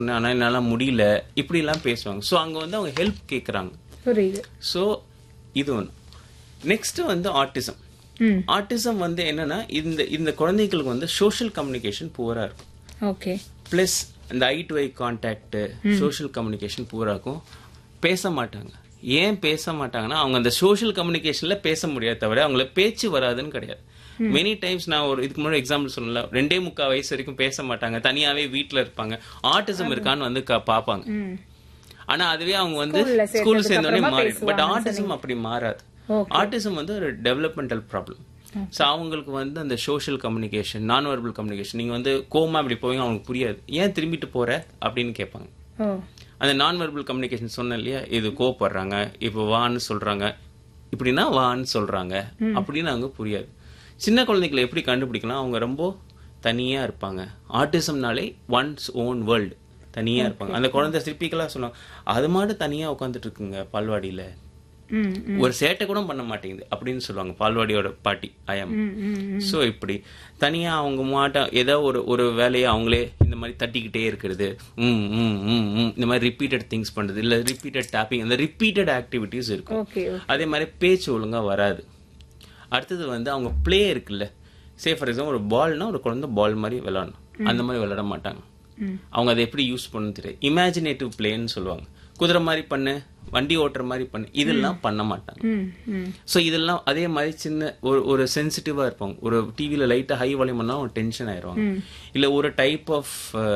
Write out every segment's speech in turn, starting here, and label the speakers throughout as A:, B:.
A: ஆனால் என்னால் முடியல இப்படிலாம் பேசுவாங்க ஸோ அங்கே வந்து அவங்க ஹெல்ப் கேட்குறாங்க
B: புரியுது
A: ஸோ இது ஒன்று நெக்ஸ்ட் வந்து ஆட்டிசம்
B: ம்
A: ஆட்டிசம் வந்து என்னன்னா இந்த இந்த குழந்தைகளுக்கு வந்து சோஷியல் கம்யூனிகேஷன் புவராக இருக்கும்
B: ஓகே
A: ப்ளஸ் இந்த eye to eye contact social communication பூரா இருக்கும் பேச மாட்டாங்க ஏன் பேச மாட்டாங்கன்னா அவங்க அந்த சோஷியல் கம்யூனிகேஷன்ல பேச முடியாது தவிர அவங்கள பேச்சு வராதுன்னு கிடையாது மெனி டைம்ஸ் நான் ஒரு இதுக்கு முன்னாடி எக்ஸாம்பிள் சொல்லல ரெண்டே முக்கால் வயசு வரைக்கும் பேச மாட்டாங்க தனியாவே வீட்ல இருப்பாங்க ஆட்டிசம் இருக்கான்னு வந்து க- பார்ப்பாங்க
B: ம்
A: ஆனா அதுவே அவங்க வந்து
B: ஸ்கூல்ல
A: ஸ்கூல்
B: சேர்த்ததுக்கு
A: சேர்ந்தோடனே
B: அப்புறமா
A: மாறிடும் பட்
B: பேசுவாங்கன்னு
A: ஆட்டிசம் அப்படி மாறாது
B: Okay.
A: ஆட்டிசம் வந்து ஒரு டெவலப்மெண்டல் ப்ராப்ளம் ஸோ அவங்களுக்கு வந்து அந்த social communication non verbal communication நீங்க வந்து கோமா இப்படி போவீங்க அவங்களுக்கு புரியாது ஏன் திரும்பிட்டு போற அப்படின்னு கேட்பாங்க
B: ஓ
A: அந்த நான் வெர்பல் கம்யூனிகேஷன் சொன்னேன் இல்லையா இது கோப்படுறாங்க இப்போ வான்னு சொல்றாங்க இப்படின்னா வான்னு சொல்றாங்க அப்படின்னு அவங்க புரியாது சின்ன குழந்தைகளை எப்படி கண்டுபிடிக்கலாம் அவங்க ரொம்ப தனியா இருப்பாங்க ஆட்டிசம்னாலே ஒன்ஸ் ஓன் வேர்ல்டு தனியா இருப்பாங்க அந்த குழந்தை சிற்பிகளா சொன்னாங்க அது மாட்டு தனியா உட்காந்துட்டு இருக்குங்க பால்வாடியில
B: ம்
A: ஒரு சேட்டை கூட பண்ண மாட்டேங்குது அப்படின்னு சொல்லுவாங்க பால்வாடியோட பாட்டி ஐயம்
B: ம் ம்
A: ஸோ இப்படி தனியா அவங்க மாட்ட ஏதோ ஒரு ஒரு வேலையை அவங்களே இந்த மாதிரி தட்டிக்கிட்டே இருக்கிறது ம் ம் ம் ம் இந்த மாதிரி ரிப்பீட்டட் திங்ஸ் பண்றது இல்ல ரிப்பீட்டட் டேப்பிங் அந்த ரிப்பீட்டட் ஆக்டிவிட்டீஸ் இருக்கும்
B: ஓகே
A: அதே மாதிரி பேச்சு ஒழுங்கா வராது அடுத்தது வந்து அவங்க ப்ளே இருக்குல்ல சே ஃபார் எக்ஸாம்பிள் ஒரு பால்னா ஒரு குழந்தை பால் மாதிரி விளையாடணும் அந்த மாதிரி விளையாட மாட்டாங்க அவங்க அதை எப்படி யூஸ் பண்ணணும் தெரியாது இமேஜினேட்டிவ் பிளேன்னு சொல்லுவாங்க குதிரை மாதிரி பண்ணு வண்டி ஓட்டுற மாதிரி பண்ணு இதெல்லாம் பண்ண மாட்டாங்க
B: ம் ம்
A: ஸோ இதெல்லாம் அதே மாதிரி சின்ன ஒரு ஒரு சென்சிட்டிவா இருப்பாங்க ஒரு டிவியில லைட்டா ஹை வால்யூம் பண்ணா அவங்க டென்ஷன் ஆயிடுவாங்க இல்ல ஒரு டைப் ஆஃப்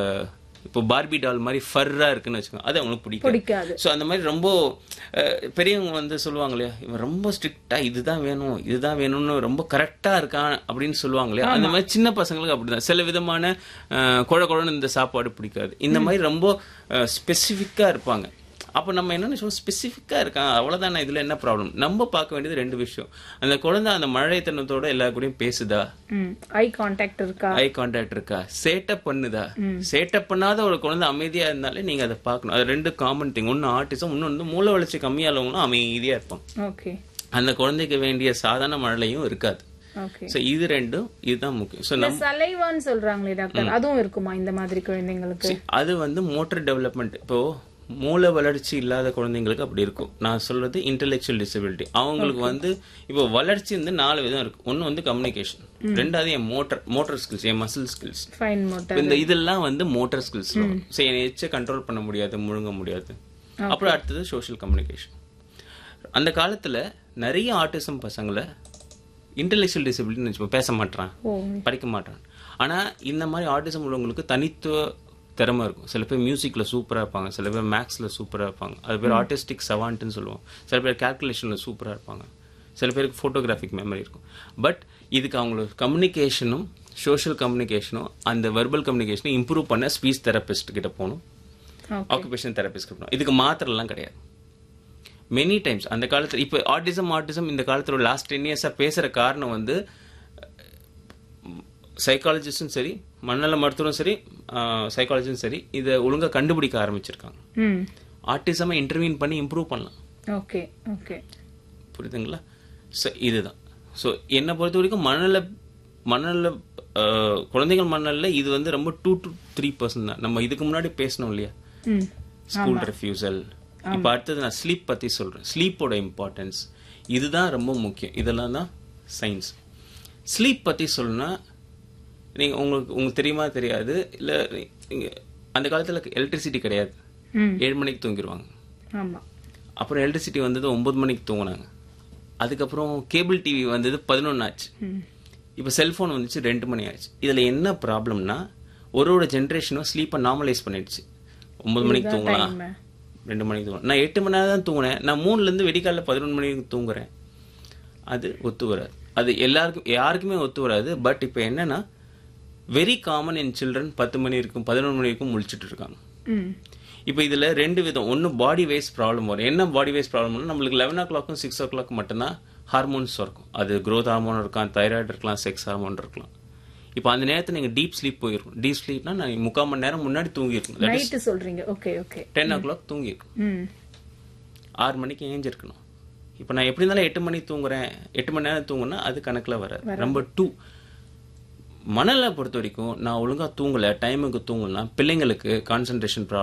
A: இப்போ பார்பி டால் மாதிரி ஃபர்ரா இருக்குன்னு வச்சுக்கோங்க அது அவங்களுக்கு பிடிக்கும்
B: பிடிக்காது
A: ஸோ அந்த மாதிரி ரொம்ப அஹ், பெரியவங்க வந்து சொல்லுவாங்க இல்லையா இவன் ரொம்ப ஸ்ட்ரிக்டா இதுதான் வேணும் இதுதான் வேணும்னு ரொம்ப கரெக்டா இருக்கான் அப்படின்னு சொல்லுவாங்க இல்லையா அந்த மாதிரி சின்ன பசங்களுக்கு அப்படிதான் சில விதமான அஹ், குழ குழன்னு இந்த சாப்பாடு பிடிக்காது இந்த மாதிரி ரொம்ப ஸ்பெசிஃபிக்கா இருப்பாங்க அப்போ நம்ம என்ன சொல்லுவோம் ஸ்பெசிஃபிக்காக இருக்கான் அவ்வளோதானே இதில் என்ன ப்ராப்ளம் நம்ம பார்க்க வேண்டியது ரெண்டு விஷயம் அந்த குழந்தை அந்த மழைத்தனத்தோட எல்லா கூடயும் பேசுதா
B: ம் ஐ கான்டாக்ட் இருக்கா
A: ஐ கான்டாக்ட் இருக்கா சேட்டப் பண்ணுதா சேட்டப் பண்ணாத ஒரு குழந்தை அமைதியா இருந்தாலே நீங்க அதை பார்க்கணும் அது ரெண்டு காமன் திங் ஒன்னு ஆர்டிசம் இன்னொன்று வந்து மூளை வளர்ச்சி கம்மியானவங்களும் அமைதியா இருப்பாங்க
B: ஓகே
A: அந்த குழந்தைக்கு வேண்டிய சாதாரண மழையும் இருக்காது
B: ஓகே
A: ஸோ இது ரெண்டும் இதுதான் முக்கியம் ஸோ
B: இந்த
A: நம்ம
B: சலைவான்னு சொல்றாங்களே டாக்டர் அதுவும் இருக்குமா இந்த மாதிரி குழந்தைங்களுக்கு
A: அது வந்து மோட்டர் டெவலப்மெண்ட் இப்போ மூளை வளர்ச்சி இல்லாத குழந்தைங்களுக்கு அப்படி இருக்கும் நான் சொல்றது இன்டெலெக்சுவல் டிசபிலிட்டி அவங்களுக்கு வந்து இப்போ வளர்ச்சி வந்து நாலு விதம் இருக்கு ஒன்னு வந்து கம்யூனிகேஷன் ரெண்டாவது என் மோட்டர் மோட்டர் ஸ்கில்ஸ் என் மசில் ஸ்கில்ஸ்
B: ஃபைன் மோட்டர்
A: இந்த இதெல்லாம் வந்து மோட்டார் ஸ்கில்ஸ் ஸோ என்னை எச்ச கண்ட்ரோல் பண்ண முடியாது முழுங்க முடியாது அப்புறம் அடுத்தது சோஷியல் கம்யூனிகேஷன் அந்த காலத்துல நிறைய ஆட்டிசம் பசங்களை இன்டெலெக்சுவல் டிசபிலிட்டின்னு வச்சுப்போம் பேச மாட்டான்
B: ஓ
A: படிக்க மாட்டான் ஆனா இந்த மாதிரி ஆட்டிசம் உள்ளவங்களுக்கு தனித்துவ திறமை இருக்கும் சில பேர் மியூசிக்ல சூப்பரா இருப்பாங்க சில பேர் மேக்ஸ்ல சூப்பரா இருப்பாங்க அது பேர் ஆர்டிஸ்டிக் சவான்ட்னு சொல்லுவோம் சில பேர் கால்குலேஷன்ல சூப்பரா இருப்பாங்க சில பேருக்கு ஃபோட்டோகிராஃபிக் மெமரி இருக்கும் பட் இதுக்கு அவங்களோட கம்யூனிகேஷனும் சோஷியல் கம்யூனிகேஷனும் அந்த வெர்பல் கம்யூனிகேஷனும் இம்ப்ரூவ் பண்ண ஸ்பீச் தெரபிஸ்ட் கிட்ட போகணும்
B: ஓகே
A: ஆக்குபேஷன் தெரபிஸ்ட் கிட்ட போகணும் இதுக்கு மாத்திரலாம் கிடையாது மெனி டைம்ஸ் அந்த காலத்துல இப்போ ஆட்டிசம் ஆட்டிசம் இந்த காலத்துல லாஸ்ட் டென் இயர்ஸா பேசுற காரணம் வந்து சைக்காலஜிஸ்டும் சரி மண்ணல மருத்துவரும் சரி சைக்காலஜிஸ்டும் சரி இதை ஒழுங்கா கண்டுபிடிக்க ஆரம்பிச்சிருக்காங்க
B: ம்
A: ஆட்டிசமை இன்டர்வியூன் பண்ணி இம்ப்ரூவ் பண்ணலாம்
B: ஓகே ஓகே
A: புரியுதுங்களா ஸோ இதுதான் ஸோ என்னை பொறுத்த வரைக்கும் மணல மணல்ல ஆஹ், குழந்தைகள் மணல்ல இது வந்து ரொம்ப டூ டு த்ரீ பர்சன்ட் தான் நம்ம இதுக்கு முன்னாடி பேசணும் இல்லையா
B: ம்
A: ஸ்கூல் ரெஃப்யூசல் இப்போ அடுத்தது நான் ஸ்லீப் பத்தி சொல்றேன் ஸ்லீப்போட இம்பார்ட்டன்ஸ் இதுதான் ரொம்ப முக்கியம் இதெல்லாம் தான் சயின்ஸ் ஸ்லீப் பத்தி சொல்லணும்னா நீங்க உங்களுக்கு உங்களுக்கு தெரியுமா தெரியாது இல்ல நீங்க அந்த காலத்துல எலக்ட்ரிசிட்டி கிடையாது
B: ம்
A: ஏழு மணிக்கு தூங்கிடுவாங்க
B: ஆமா
A: அப்புறம் எலக்ட்ரிசிட்டி வந்தது ஒன்பது மணிக்கு தூங்குனாங்க அதுக்கப்புறம் கேபிள் டிவி வந்தது பதினொன்று ஆச்சு
B: ம்
A: இப்போ செல்ஃபோன் வந்துச்சு ரெண்டு மணி ஆச்சு இதுல என்ன ப்ராப்ளம்னா ஒரு ஒரு ஜென்ரேஷனும் ஸ்லீப்பை நார்மலைஸ் பண்ணிடுச்சு ஒன்பது மணிக்கு தூங்கலாம்
B: time.
A: ரெண்டு மணிக்கு தூங்கலாம் நான் எட்டு மணி நேரம் தான் தூங்கினேன் நான் மூணுல இருந்து வெடிக்கால பதினொன்று மணிக்கு தூங்குறேன் அது ஒத்து வராது அது எல்லாருக்கும் யாருக்குமே ஒத்து வராது பட் இப்போ என்னன்னா வெரி காமன் இன் சில்ட்ரன் பத்து மணி இருக்கும் பதினொன்று மணி வரைக்கும் முழிச்சிட்டு இருக்காங்க
B: ம்
A: இப்போ இதுல ரெண்டு விதம் ஒன்னு பாடி வைஸ் ப்ராப்ளம் வரும் என்ன பாடி வைஸ் ப்ராப்ளம்னா நம்மளுக்கு லெவன் ஓ கிளாக்கும் சிக்ஸ் ஓ கிளாக் மட்டும்தான் ஹார்மோன்ஸ் இருக்கும் அது growth ஹார்மோன் இருக்கலாம் தைராய்டு இருக்கலாம் செக்ஸ் ஹார்மோன் இருக்கலாம் இப்போ அந்த நேரத்தில் நீங்க டீப் ஸ்லீப் போயிருக்கும் டீப் ஸ்லீப்னா நான் முக்கால் மணி நேரம் முன்னாடி தூங்கியிருக்கணும் தட் இஸ்
B: நைட்டு சொல்றீங்க okay okay
A: ten o'clock தூங்கியிருக்கும்
B: ம்
A: ஆறு மணிக்கு ஏஞ்சிருக்கணும் இப்போ நான் எப்படி இருந்தாலும் எட்டு மணிக்கு தூங்குறேன் எட்டு மணி நேரம் தூங்குனா அது கணக்குல வராது நம்பர் டூ மணலை பொறுத்த வரைக்கும் நான் ஒழுங்கா தூங்கல டைமுக்கு தூங்கலாம் பிள்ளைங்களுக்கு கான்சென்ட்ரேஷன்